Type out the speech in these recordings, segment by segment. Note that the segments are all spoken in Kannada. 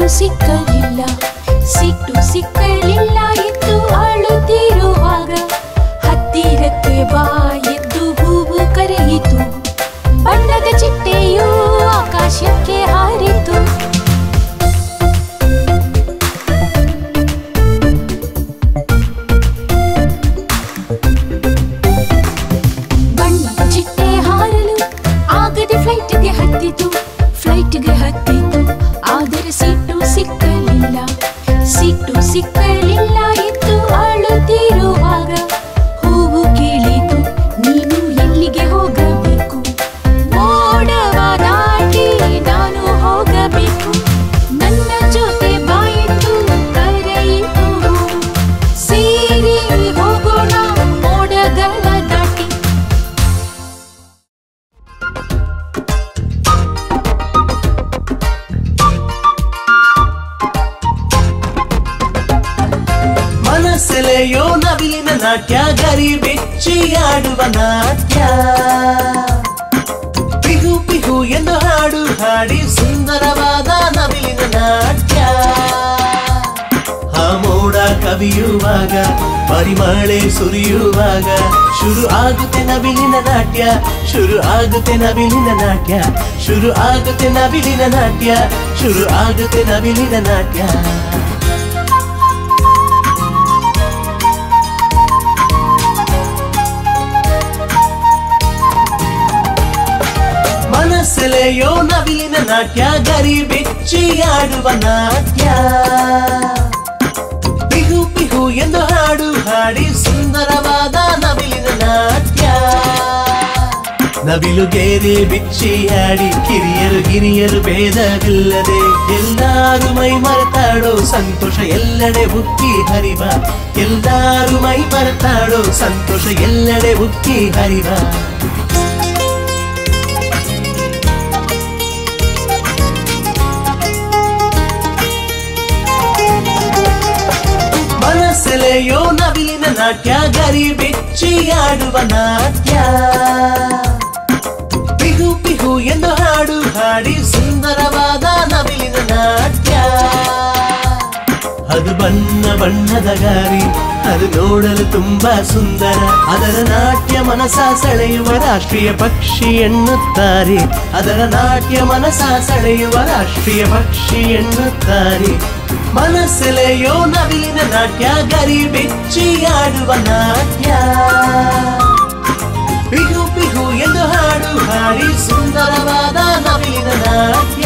ಸಿಕ್ಕಲಿಲ್ಲ ಸಿಟ್ಟು ಸಿಕ್ಕಲಿಲ್ಲ ಎಂದು ಅಳುತ್ತಿರುವಾಗ ಹತ್ತಿರಕ್ಕೆ ಬಾ ಎಂದು ಹೂವು ಕರೆಯಿತು ಬಣ್ಣದ ಚಿಟ್ಟೆಯು ಆಕಾಶಕ್ಕೆ ಹಾರಿತು ಬಣ್ಣದ ಚಿಟ್ಟೆ ಹಾರಲು ಆಗದೆ ಫ್ಲೈಟ್ಗೆ ಹತ್ತಿತು ಫ್ಲೈಟ್ಗೆ ಹತ್ತಿತು ಆದರೆ ಸೀಟು ಸಿಕ್ಕಲಿಲ್ಲ ಸೀಟು ಸಿಕ್ಕಲಿಲ್ಲ ಎಂದು ಅಳುತ್ತಿರುವಾಗ ಹೂವು ಕೇಳಿತು ನೀನು ಎಲ್ಲಿಗೆ ಹೋಗಬೇಕು ಮೋಡವ ದಾಟಿ ನಾನು ಹೋಗಬೇಕು ನನ್ನ ಜೊತೆ ಬಾಯಿತು ಕರೆಯಿತು ಸೇರಿ ಹೋಗೋಣ ಮೋಡಗಳ ದಾಟಿ ಮನಸ್ಸೆಲೆಯೋ ನವಿಲಿನ ನಾಟ್ಯ ಗರಿ ಬೆಚ್ಚಿಯಾಡುವ ನಾಟ್ಯ ಪಿಹು ಪಿಹು ಎಂದು ಹಾಡು ಹಾಡಿ ಸುಂದರವಾದ ನವಿಲಿನ ನಾಟ್ಯ ಆ ಮೋಡ ಕವಿಯುವಾಗ ಪರಿಮಳೆ ಸುರಿಯುವಾಗ ಶುರು ಆಗುತ್ತೆ ನವಿಲಿನ ನಾಟ್ಯ ಶುರು ಆಗುತ್ತೆ ನವಿಲಿನ ನಾಟ್ಯ ಶುರು ಆಗುತ್ತೆ ನವಿಲಿನ ನಾಟ್ಯ ಶುರು ಆಗುತ್ತೆ ನವಿಲಿನ ನಾಟ್ಯ ಮನಸ್ಸೆಲೆಯೋ ನವಿಲಿನ ನಾಟ್ಯ ಗರಿ ಬೆಚ್ಚಿಯಾಡುವ ನಾಟ್ಯ ಪಿಹು ಪಿಹು ಎಂದು ಹಾಡು ಹಾಡಿ ಸುಂದರವಾದ ನವಿಲಿನ ನಾಟ್ಯ ನವಿಲು ಗೆರೆ ಬಿಚ್ಚಿಯಾಡಿ ಕಿರಿಯರು ಗಿರಿಯರು ಭೇದವಿಲ್ಲದೆ ಎಲ್ಲಾರು ಮೈ ಮರೆತಾಡೋ ಸಂತೋಷ ಎಲ್ಲೆಡೆ ಉಕ್ಕಿ ಹರಿವ ಎಲ್ಲಾರು ಮೈ ಮರೆತಾಡೋ ಸಂತೋಷ ಎಲ್ಲೆಡೆ ಉಕ್ಕಿ ಹರಿವ ಮನಸ್ಸೆಲೆಯೋ ನವಿಲಿನ ನಾಟ್ಯ ಗರಿ ಬೆಚ್ಚಿಯಾಡುವ ನಾಟ್ಯ ಪಿಹು ಪಿಹು ಎಂದು ಹಾಡು ಹಾಡಿ ಸುಂದರವಾದ ನವಿಲಿನ ನಾಟ್ಯ ಅದು ಬಣ್ಣ ಬಣ್ಣದ ಗಾರಿ ಅದು ನೋಡಲು ತುಂಬಾ ಸುಂದರ ಅದರ ನಾಟ್ಯ ಮನಸ ಸೆಳೆಯುವ ರಾಷ್ಟ್ರೀಯ ಪಕ್ಷಿ ಎನ್ನುತ್ತಾರೆ ಅದರ ನಾಟ್ಯ ಮನಸ ಸೆಳೆಯುವ ರಾಷ್ಟ್ರೀಯ ಪಕ್ಷಿ ಎನ್ನುತ್ತಾರೆ ಮನಸ್ಸೆಲೆಯೋ ನವಿಲಿನ ನಾಟ್ಯ ಗರಿ ಬೆಚ್ಚಿಯಾಡುವ ನಾಟ್ಯ ಪಿಹು ಪಿಹು ಎಂದು ಹಾಡು ಹಾಡಿ ಸುಂದರವಾದ ನವಿಲಿನ ನಾಟ್ಯ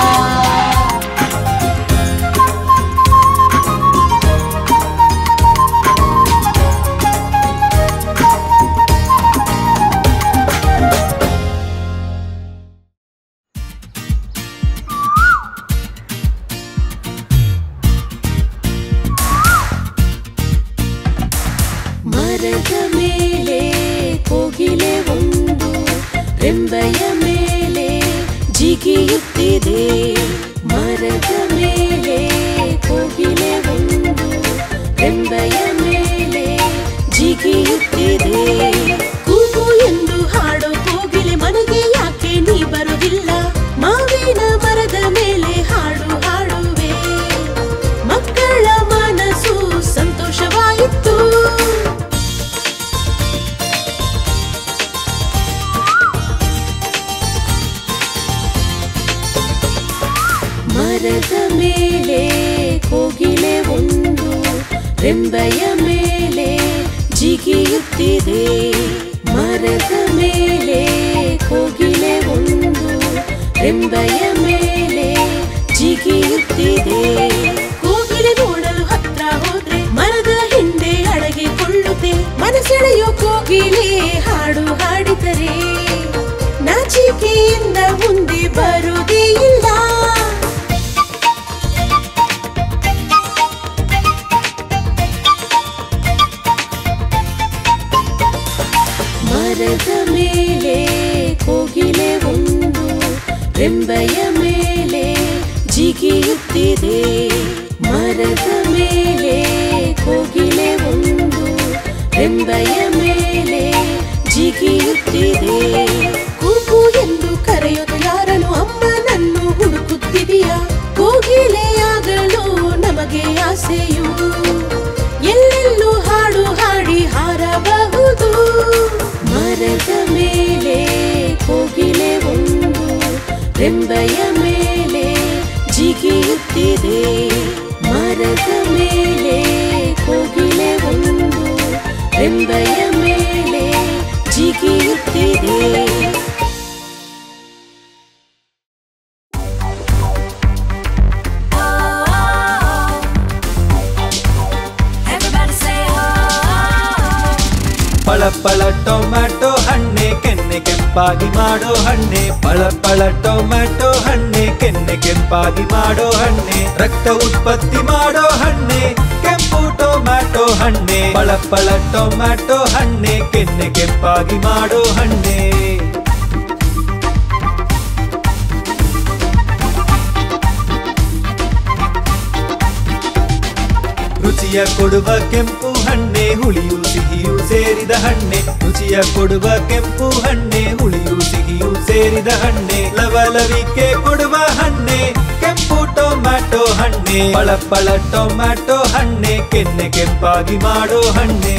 ಮರದ ಮೇಲೆ ಕೋಗಿಲೆ ಒಂದು ರೆಂಬೆಯ ಮೇಲೆ ಜಿಗಿಯುತ್ತಿದೆ ಮರದ ಮೇಲೆ ಕೋಗಿಲೆ ಒಂದು ರೆಂಬೆಯ ಮೇಲೆ ಜಿಗಿಯುತ್ತಿದೆ ಕೂಗು ಎಂದು ಹಾಡೋ ಕೋಗಿಲೆ ಮನೆಗೆ ಯಾಕೆ ನೀ ಬರುವುದಿಲ್ಲ ಮಾವಿನ ಮರದ ಮೇಲೆ ಹಾಡು ಹಾಡುವೆ ಮಕ್ಕಳ ಮನಸ್ಸು ಸಂತೋಷವಾಯಿತು ಮರದ ಮೇಲೆ ಕೋಗಿಲೆ ಒಂದು ರೆಂಬೆಯ ಮೇಲೆ ಜಿಗಿಯುತ್ತಿದೆ ಮರದ ಮೇಲೆ ಕೋಗಿಲೆ ಒಂದು ರೆಂಬೆಯ ಮೇಲೆ ಜಿಗಿಯುತ್ತಿದೆ ಕೋಗಿಲೆ ನೋಡಲು ಹತ್ರ ಹೋದ್ರೆ ಮರದ ಹಿಂದೆ ಅಡಗಿಕೊಳ್ಳುತ್ತೆ ಮನಸೆಳೆಯೋ ಕೋಗಿಲೆ ಹಾಡು ಹಾಡಿದರೆ ನಾಚಿಕೆಯಿಂದ ಮುಂದೆ ಬರುವುದೇ ಇಲ್ಲ ಮರದ ಮೇಲೆ ಕೋಗಿಲೆ ಒಂದು ರೆಂಬೆಯ ಮೇಲೆ ಜಿಗಿಯುತ್ತಿದೆ ಮರದ ಮೇಲೆ ಕೋಗಿಲೆ ಒಂದು ರೆಂಬೆಯ ಮೇಲೆ ಜಿಗಿಯುತ್ತಿದೆ ಕೂಗು ಎಂದು ಕರೆಯೋದು ಯಾರನ್ನು ಅಮ್ಮನನ್ನು ಹುಡುಕುತ್ತಿದೆಯಾ ಕೋಗಿಲೆಯ ಬಗೆ ಆಸೆಯು ಎಲ್ಲೆಲ್ಲೂ ಹಾಡು ಹಾಡಿ ಹಾರಬಹುದು ಮರದ ಮೇಲೆ ಕೋಗಿಲೆ ಒಂದು ರೆಂಬೆಯ ಮೇಲೆ ಜಿಗಿಯುತ್ತಿದೆ ಮರದ ಮೇಲೆ ಕೋಗಿಲೆ ಒಂದು ರೆಂಬೆಯ ಮೇಲೆ ಜಿಗಿಯುತ್ತಿದೆ Everybody say oh. ಪಳ ಪಳ ಟೊಮ್ಯಾಟೊ ಹಣ್ಣೆ ಕೆನ್ನೆ ಕೆಂಪಾಗಿ ಮಾಡೋ ಹಣ್ಣೆ ಪಳ ಪಳ ಟೊಮ್ಯಾಟೊ ಹಣ್ಣೆ ಕೆನ್ನೆ ಕೆಂಪಾಗಿ ಮಾಡೋ ಹಣ್ಣೆ ರಕ್ತ ಉತ್ಪತ್ತಿ ಮಾಡೋ ಹಣ್ಣೆ ಕೆಂಪು ಟೊಮ್ಯಾಟೊ ಹಣ್ಣೆ ಪಳ ಪಳ ಟೊಮ್ಯಾಟೊ ಹಣ್ಣೆ ಕೆನ್ನೆ ಕೆಂಪಾಗಿ ಮಾಡೋ ಹಣ್ಣೆ ರುಚಿಯ ಕೊಡುವ ಕೆಂಪು ಹಣ್ಣೆ ಹುಳಿಯು ಸಿಹಿಯು ಸೇರಿದ ಹಣ್ಣೆ ರುಚಿಯ ಕೊಡುವ ಕೆಂಪು ಹಣ್ಣೆ ಹುಳಿಯು ಸಿಹಿಯು ಸೇರಿದ ಹಣ್ಣೆ ಲವಲವಿಕೆ ಕೊಡುವ ಹಣ್ಣೆ ಕೆಂಪು ಟೊಮ್ಯಾಟೊ ಹಣ್ಣೆ ಪಳ ಪಳ ಟೊಮ್ಯಾಟೊ ಹಣ್ಣೆ ಕೆನ್ನೆ ಕೆಂಪಾಗಿ ಮಾಡೋ ಹಣ್ಣೆ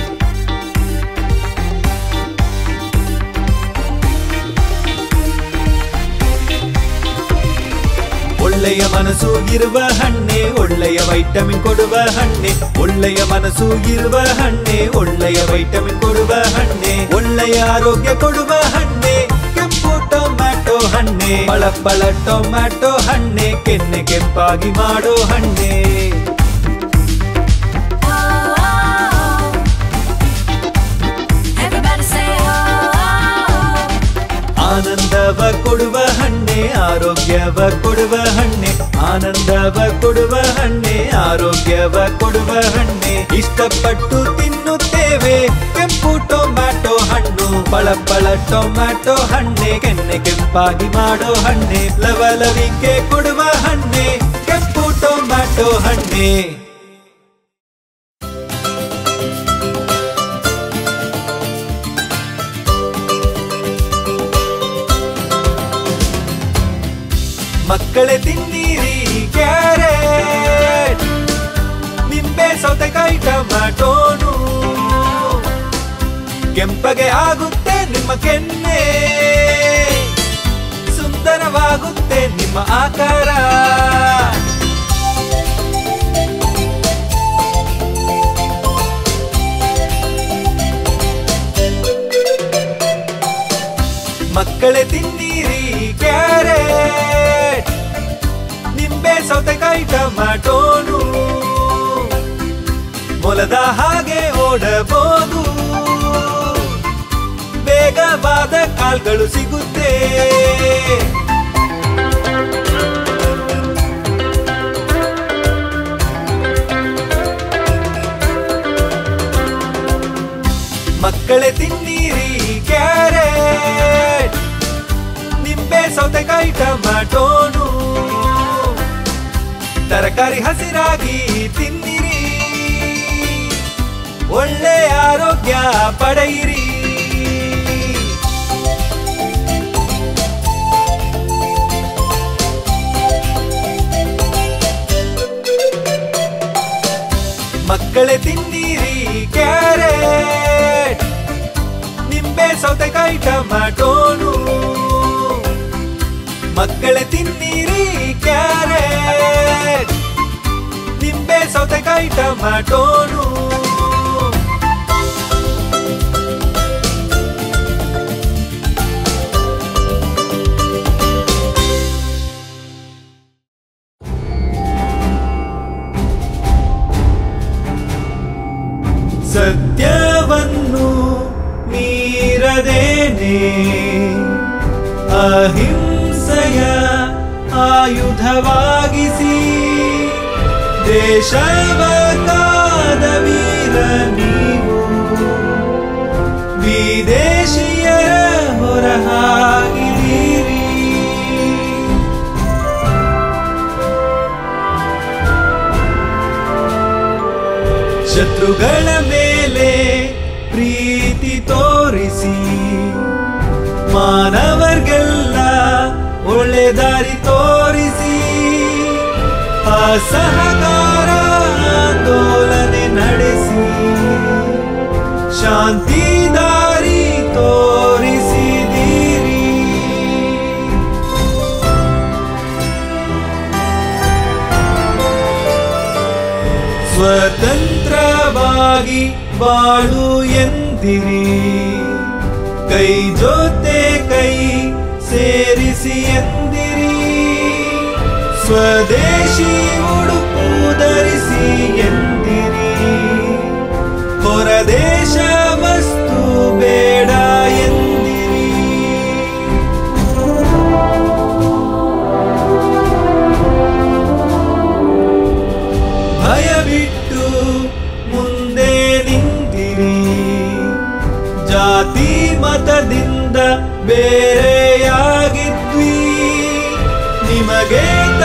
ಒಳ್ಳೆಯ ಮನಸ್ಸು ಇರುವ ಹಣ್ಣೆ ಒಳ್ಳೆಯ ವೈಟಮಿನ್ ಕೊಡುವ ಹಣ್ಣೆ ಒಳ್ಳೆಯ ಮನಸ್ಸು ಇರುವ ಹಣ್ಣೆ ಒಳ್ಳೆಯ ವೈಟಮಿನ್ ಕೊಡುವ ಹಣ್ಣೆ ಒಳ್ಳೆಯ ಆರೋಗ್ಯ ಕೊಡುವ ಹಣ್ಣೆ ಕೆಂಪು ಟೊಮ್ಯಾಟೊ ಹಣ್ಣೆ ಪಳ ಪಳ ಟೊಮ್ಯಾಟೊ ಹಣ್ಣೆ ಕೆನ್ನೆ ಕೆಂಪಾಗಿ ಮಾಡೋ ಹಣ್ಣೆ Everybody say oh. ಆನಂದವ ಕೊಡುವ ಹಣ್ಣೆ ಆರೋಗ್ಯವ ಕೊಡುವ ಹಣ್ಣೆ ಆನಂದವ ಕೊಡುವ ಹಣ್ಣೆ ಆರೋಗ್ಯವ ಕೊಡುವ ಹಣ್ಣೆ ಇಷ್ಟಪಟ್ಟು ತಿನ್ನುತ್ತೇವೆ ಕೆಂಪು ಟೊಮ್ಯಾಟೊ ಹಣ್ಣು ಪಳ ಪಳ ಟೊಮ್ಯಾಟೊ ಹಣ್ಣೆ ಕೆನ್ನೆ ಕೆಂಪಾಗಿ ಮಾಡೋ ಹಣ್ಣೆ ಲವಲವಿಕೆ ಕೊಡುವ ಹಣ್ಣೆ ಕೆಂಪು ಟೊಮ್ಯಾಟೊ ಹಣ್ಣೆ ಮಕ್ಕಳೇ ತಿನ್ನಿರಿ ಕ್ಯಾರೆಟ್ ನಿಂಬೆ ಸೌತೆಕಾಯಿ ಟೊಮ್ಯಾಟೋನು ಕೆಂಪಗೆ ಆಗುತ್ತೆ ನಿಮ್ಮ ಕೆನ್ನೆ ಸುಂದರವಾಗುತ್ತೆ ನಿಮ್ಮ ಆಕಾರ ಮಕ್ಕಳೇ ತಿನ್ನಿರಿ ಕ್ಯಾರೆಟ್ ನಿಂಬೆ ಸೌತೆಕಾಯಿ ಟೊಮ್ಯಾಟೋನು ಮೊಲದ ಹಾಗೆ ಓಡಬಹುದು ಬೇಗವಾದ ಕಾಲ್ಗಳು ಸಿಗುತ್ತೆ ಮಕ್ಕಳೇ ತಿನ್ನಿರಿ ಕ್ಯಾರೆಟ್ ನಿಂಬೆ ಸೌತೆಕಾಯಿ ಟೊಮ್ಯಾಟೋನು ತರಕಾರಿ ಹಸಿರಾಗಿ ತಿನ್ನಿರಿ ಒಳ್ಳೆ ಆರೋಗ್ಯ ಪಡೆಯಿರಿ ಮಕ್ಕಳೇ ತಿನ್ನಿರಿ ಕ್ಯಾರೆಟ್ ನಿಂಬೆ ಸೌತೆಕಾಯಿ ಟೊಮ್ಯಾಟೋನು ಮಕ್ಕಳೇ ತಿನ್ನಿರಿ ಕ್ಯಾರೆಟ್ ನಿಂಬೆ ಸೌತೆಕಾಯಿ ಟೊಮ್ಯಾಟೋನು ಸತ್ಯವನ್ನು ಮೀರದೇನೆ ಅಹಿಂಸೆಯ ಆಯುಧವಾಗಿಸಿ ದೇಶವ ಕಾದ ವೀರ ನೀವು ವಿದೇಶಿಯರ ಹೊರಹಾಗಿರಿ ಶತ್ರುಗಳ ಮೇಲೆ ಪ್ರೀತಿ ತೋರಿಸಿ ಮಾನವರ್ಗೆಲ್ಲ ಒಳ್ಳೆ ದಾರಿ ತೋರಿಸಿ ಅಸಹಕಾರ ಶಾಂತಿ ದಾರಿ ತೋರಿಸಿದಿರಿ ಸ್ವತಂತ್ರವಾಗಿ ಬಾಳು ಎಂದಿರಿ ಕೈ ಜೊತೆ ಕೈ ಸೇರಿಸಿ ಎಂದಿರಿ ಸ್ವದೇಶಿ ಉಡುಪು ಧರಿಸಿ ಎಂದಿರಿ ಹೊರದೇಶ ವಸ್ತು ಬೇಡ ಎಂದಿರಿ ಭಯ ಬಿಟ್ಟು ಮುಂದೆ ನಿಂತಿರಿ ಜಾತಿ ಮತದಿಂದ ಬೇರೆಯಾಗಿದ್ವಿ ನಿಮಗೆ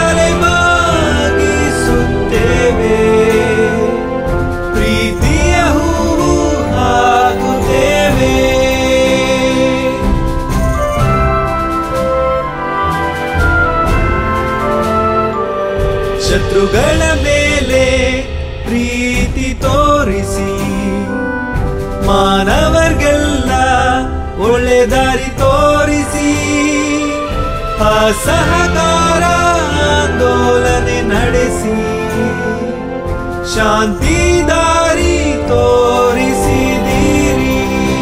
ತಲೆಬಾಗಿಸುತ್ತೇವೆ ಪ್ರೀತಿಯ ಹೂವು ಆಗುತ್ತೇವೆ ಶತ್ರುಗಳ ಮೇಲೆ ಪ್ರೀತಿ ತೋರಿಸಿ ಮಾನವರ್ಗೆಲ್ಲ ಒಳ್ಳೆ ದಾರಿ ತೋರಿಸಿ ಅಸಹಕಾರ ಆಂದೋಲನೆ ನಡೆಸಿ ಶಾಂತಿ ದಾರಿ ತೋರಿಸಿದಿರಿ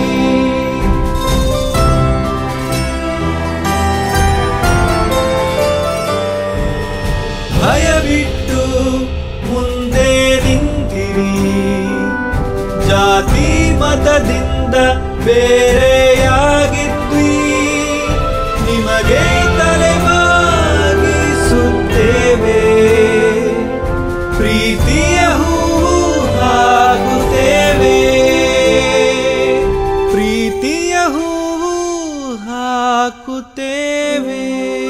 ಭಯ ಬಿಟ್ಟು ಮುಂದೆ ನಿಂತಿರಿ ಜಾತಿ ಮತದಿಂದ ಬೇರೆಯಾಗಿದ್ವಿ ನಿಮಗೆ ತಲೆಬಾಗಿಸುತ್ತೇವೆ ಪ್ರೀತಿಯ ಹೂವು ಹಾಕುತ್ತೇವೆ ಪ್ರೀತಿಯ ಹೂವು ಹಾಕುತ್ತೇವೆ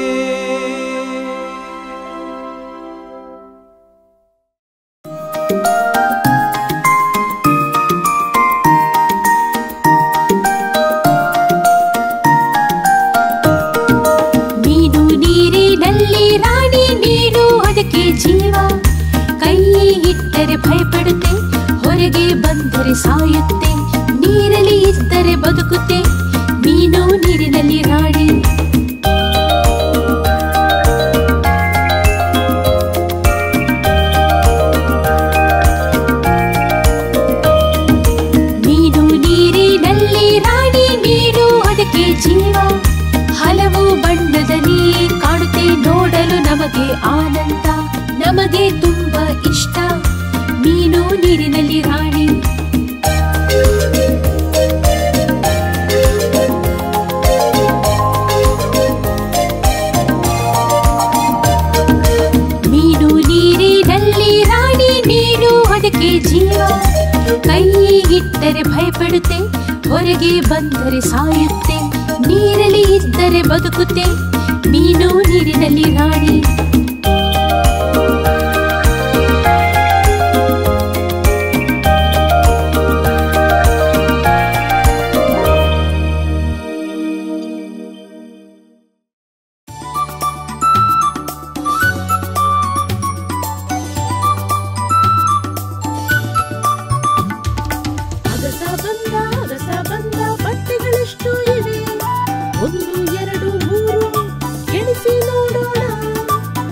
ನೀನು ನೀರಿನಲ್ಲಿ ರಾಣಿ ನೀನು ಅದಕ್ಕೆ ಜೀವ ಕೈ ಇಟ್ಟರೆ ಭಯಪಡುತ್ತೆ ಹೊರಗೆ ಬಂದರೆ ಸಾಯುತ್ತೆ ನೀರಲ್ಲಿ ಇದ್ದರೆ ಬದುಕುತ್ತೆ ನೀನು ನೀರಿನಲ್ಲಿ ರಾಣಿ ನೀನು ನೀರಿನಲ್ಲಿ ರಾಣಿ ನೀನು ಅದಕ್ಕೆ ಜೀವ ಹಲವು ಬಣ್ಣದ ನೀರ್ ಕಾಣುತ್ತೆ ನೋಡಲು ನಮಗೆ ಆನಂದ ನಮಗೆ ತುಂಬಾ ಇಷ್ಟ ನೀನು ನೀರಿನಲ್ಲಿ ರಾಣಿ ನೀನು ನೀರಿನಲ್ಲಿ ರಾಣಿ ನೀನು ಅದಕ್ಕೆ ಜೀವ ಕೈ ಇಟ್ಟರೆ ಭಯಪಡುತ್ತೆ ಹೊರಗೆ ಬಂದರೆ ಸಾಯುತ್ತೆ ನೀರಲ್ಲಿ ಇದ್ದರೆ ಬದುಕುತ್ತೆ ನೀನು ನೀರಿನಲ್ಲಿ ರಾಣಿ ಅಗಸ ಬಂದ ಅಗಸ ಬಂದ ಬಟ್ಟೆಗಳೆಷ್ಟು ಇವೆ ಒಂದು ಎರಡು ಮೂರು ಎಣಿಸಿ ನೋಡೋಣ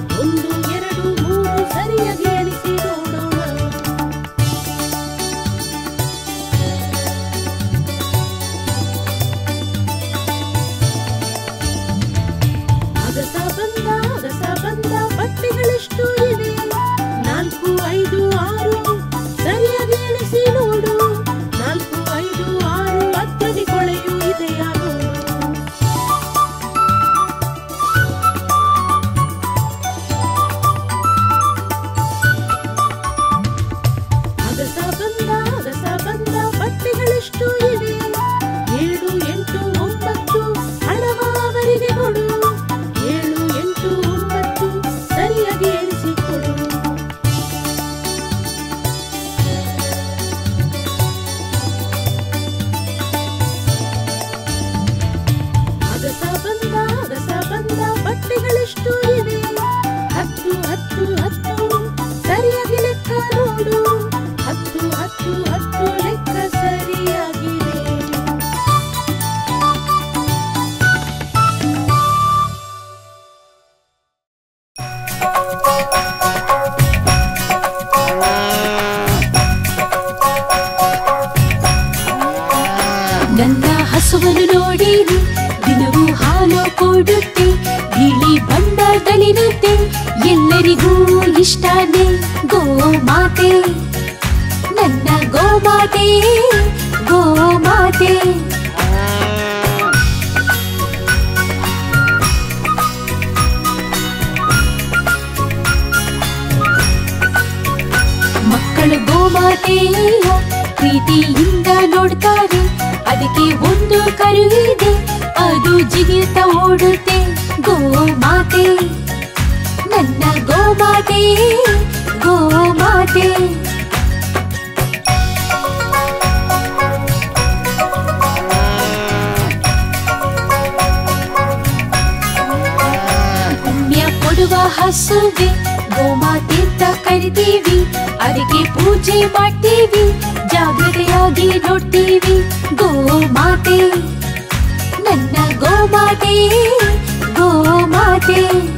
ತಿನ್ನುತ್ತೆ ಎಲ್ಲರಿಗೂ ಇಷ್ಟನೇ ಗೋಮಾತೆ ನನ್ನ ಗೋಮಾತೆ ಗೋಮಾತೆ ಮಕ್ಕಳು ಗೋಮಾತೆಯ ಪ್ರೀತಿಯಿಂದ ನೋಡ್ತಾರೆ ಅದಕ್ಕೆ ಒಂದು ಕರು ಇದೆ ಅದು ಜಿಗಿಯುತ್ತಾ ಓಡುತ್ತೆ ಗೋಮಾತೆ ನನ್ನ ಗೋಮಾತೆ ಗೋಮಾತೆ ಪುಣ್ಯ ಕೊಡುವ ಹಸುವೆ ಗೋಮಾತೆ ಅಂತ ಕರಿತೀವಿ ಅದಕ್ಕೆ ಪೂಜೆ ಮಾಡ್ತೀವಿ ಜಾಗ್ರತೆಯಾಗಿ ನೋಡ್ತೀವಿ ಗೋಮಾತೆ ನನ್ನ ಗೋಮಾತೆ ಗೋಮಾತೆ